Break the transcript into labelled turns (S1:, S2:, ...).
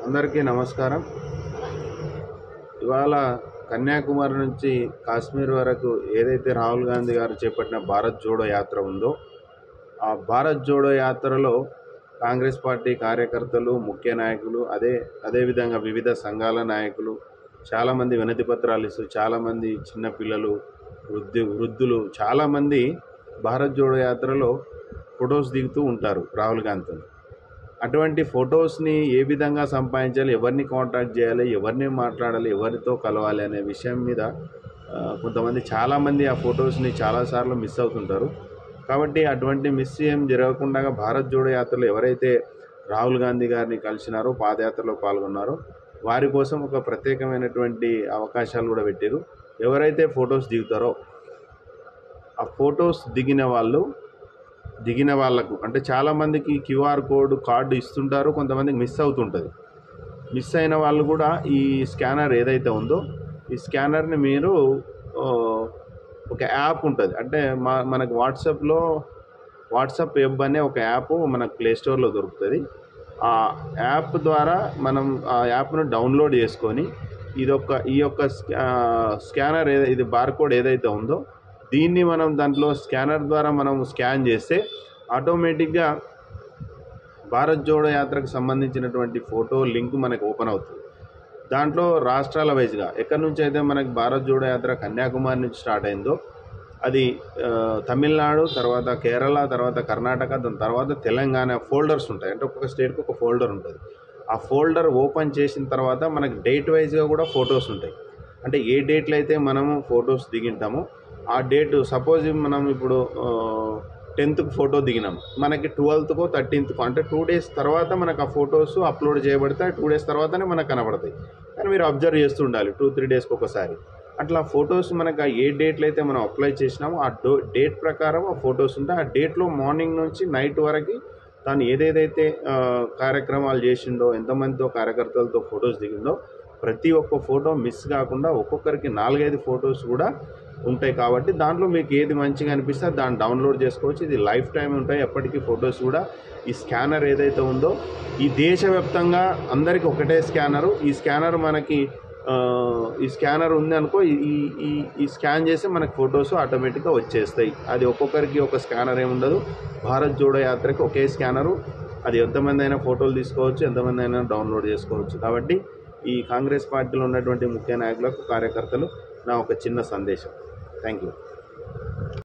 S1: అందరికీ నమస్కారం ఇవాళ కన్యాకుమారి నుంచి కాశ్మీర్ వరకు ఏదైతే రాహుల్ గాంధీ గారు చేపట్టిన భారత్ జోడో యాత్ర ఉందో ఆ భారత్ జోడో యాత్రలో కాంగ్రెస్ పార్టీ కార్యకర్తలు ముఖ్య నాయకులు అదే అదేవిధంగా వివిధ సంఘాల నాయకులు చాలామంది వినతి పత్రాలు ఇస్తూ చాలామంది చిన్నపిల్లలు వృద్ధి వృద్ధులు చాలామంది భారత్ జోడో యాత్రలో ఫొటోస్ దిగుతూ ఉంటారు రాహుల్ గాంధీతో అటువంటి ఫొటోస్ని ఏ విధంగా సంపాదించాలి ఎవరిని కాంటాక్ట్ చేయాలి ఎవరిని మాట్లాడాలి ఎవరితో కలవాలి అనే విషయం మీద ఆ, కొంతమంది చాలామంది ఆ ఫొటోస్ని చాలాసార్లు మిస్ అవుతుంటారు కాబట్టి అటువంటి మిస్ ఏం జరగకుండా భారత్ జోడో యాత్రలో ఎవరైతే రాహుల్ గాంధీ గారిని కలిసినారో పాదయాత్రలో పాల్గొన్నారో వారి కోసం ఒక ప్రత్యేకమైనటువంటి అవకాశాలు కూడా పెట్టారు ఎవరైతే ఫొటోస్ దిగుతారో ఆ ఫొటోస్ దిగిన వాళ్ళు దిగిన వాళ్ళకు అంటే చాలామందికి క్యూఆర్ కోడ్ కార్డు ఇస్తుంటారు కొంతమందికి మిస్ అవుతుంటుంది మిస్ అయిన వాళ్ళు కూడా ఈ స్కానర్ ఏదైతే ఉందో ఈ స్కానర్ని మీరు ఆ, ఒక యాప్ ఉంటుంది అంటే మా మనకు వాట్సాప్లో వాట్సాప్ వెబ్ అనే ఒక యాప్ మనకు ప్లే స్టోర్లో దొరుకుతుంది ఆ యాప్ ద్వారా మనం ఆ యాప్ను డౌన్లోడ్ చేసుకొని ఇదొక ఈ యొక్క స్కా స్కానర్ ఏదై ఇది బార్కోడ్ ఏదైతే ఉందో దీన్ని మనం దాంట్లో స్కానర్ ద్వారా మనం స్కాన్ చేస్తే ఆటోమేటిక్గా భారత్ జోడో యాత్రకు సంబంధించినటువంటి ఫోటో లింక్ మనకు ఓపెన్ అవుతుంది దాంట్లో రాష్ట్రాల వైజ్గా ఎక్కడి నుంచి అయితే మనకి భారత్ జోడో యాత్ర కన్యాకుమారి నుంచి స్టార్ట్ అయిందో అది ఆ, తమిళనాడు తర్వాత కేరళ తర్వాత కర్ణాటక దాని తర్వాత తెలంగాణ ఫోల్డర్స్ ఉంటాయి అంటే ఒక్కొక్క స్టేట్కి ఒక ఫోల్డర్ ఉంటుంది ఆ ఫోల్డర్ ఓపెన్ చేసిన తర్వాత మనకి డేట్ వైజ్గా కూడా ఫొటోస్ ఉంటాయి అంటే ఏ డేట్లో అయితే మనము ఫొటోస్ దిగింటామో ఆ డేట్ సపోజ్ మనం ఇప్పుడు టెన్త్కి ఫోటో దిగినాం మనకి ట్వెల్త్కో థర్టీన్త్కో అంటే టూ డేస్ తర్వాత మనకు ఆ ఫొటోస్ అప్లోడ్ చేయబడితే టూ డేస్ తర్వాతనే మనకు కనబడతాయి కానీ మీరు అబ్జర్వ్ చేస్తూ ఉండాలి టూ త్రీ డేస్కి ఒకసారి అట్లా ఫొటోస్ మనకు ఆ ఏ డేట్లు అయితే మనం అప్లై చేసినామో ఆ డో డేట్ ప్రకారం ఆ ఫొటోస్ ఉంటాయి ఆ డేట్లో మార్నింగ్ నుంచి నైట్ వరకు తాను ఏదేదైతే ఆ, కార్యక్రమాలు చేసిండో ఎంతమందితో కార్యకర్తలతో ఫొటోస్ దిగిందో ప్రతి ఒక్క ఫోటో మిస్ కాకుండా ఒక్కొక్కరికి నాలుగైదు ఫొటోస్ కూడా ఉంటాయి కాబట్టి దాంట్లో మీకు ఏది మంచిగా అనిపిస్తే దాన్ని డౌన్లోడ్ చేసుకోవచ్చు ఇది లైఫ్ టైం ఉంటాయి ఎప్పటికీ ఫొటోస్ కూడా ఈ స్కానర్ ఏదైతే ఉందో ఈ దేశవ్యాప్తంగా అందరికీ ఒకటే స్కానరు ఈ స్కానర్ మనకి ఆ, ఈ స్కానర్ ఉంది అనుకో ఈ ఈ- ఈ ఈ స్కాన్ చేస్తే మనకి ఫొటోస్ ఆటోమేటిక్గా వచ్చేస్తాయి అది ఒక్కొక్కరికి ఒక స్కానర్ ఏముండదు భారత్ జోడో యాత్రకి ఒకే స్కానరు అది ఎంతమంది అయినా ఫోటోలు తీసుకోవచ్చు ఎంతమంది అయినా డౌన్లోడ్ చేసుకోవచ్చు కాబట్టి ఈ కాంగ్రెస్ పార్టీలో ఉన్నటువంటి ముఖ్య నాయకులకు కార్యకర్తలు నా ఒక చిన్న సందేశం థ్యాంక్ యూ